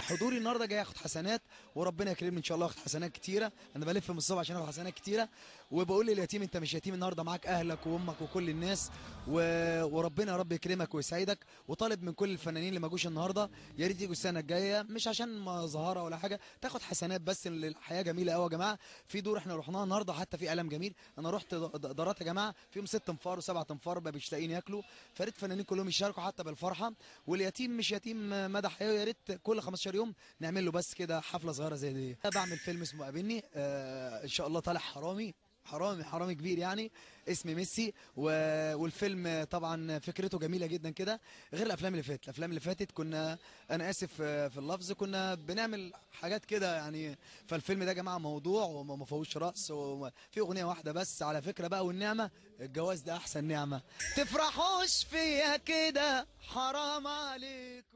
حضوري النهارده جاي اخد حسنات وربنا يكرمني ان شاء الله اخد حسنات كتيره انا بلف من الصبح عشان اخد حسنات كتيره وبقول لليتيم انت مش يتيم النهارده معاك اهلك وامك وكل الناس و... وربنا يا رب يكرمك ويسعدك وطالب من كل الفنانين اللي ما جوش النهارده يا ريت يجوا السنه الجايه مش عشان مظاهره ولا حاجه تاخد حسنات بس الحياه جميله قوي يا جماعه في دور احنا رحناها النهارده حتى في قلم جميل انا رحت د- د- دارات يا جماعه فيهم ست انفار وسبع انفار بقى مش لاقيين ياكلوا فريت الفنانين كلهم يشاركوا حتى بالفرحه واليتيم مش يتيم مدى حياه يا ريت كل 15 يوم نعمل له بس كده حفله صغيره زي دي أنا بعمل فيلم اسمه قابلني آه ان شاء الله طالع حرامي حرامي حرامي كبير يعني اسمي ميسي و... والفيلم طبعا فكرته جميله جدا كده غير الافلام اللي فاتت الافلام اللي فاتت كنا انا اسف آه، في اللفظ كنا بنعمل حاجات كده يعني فالفيلم ده يا جماعه موضوع وما ما فيهوش رقص وفي اغنيه واحده بس على فكره بقى والنعمه الجواز ده احسن نعمه تفرحوش فيا كده حرام عليكم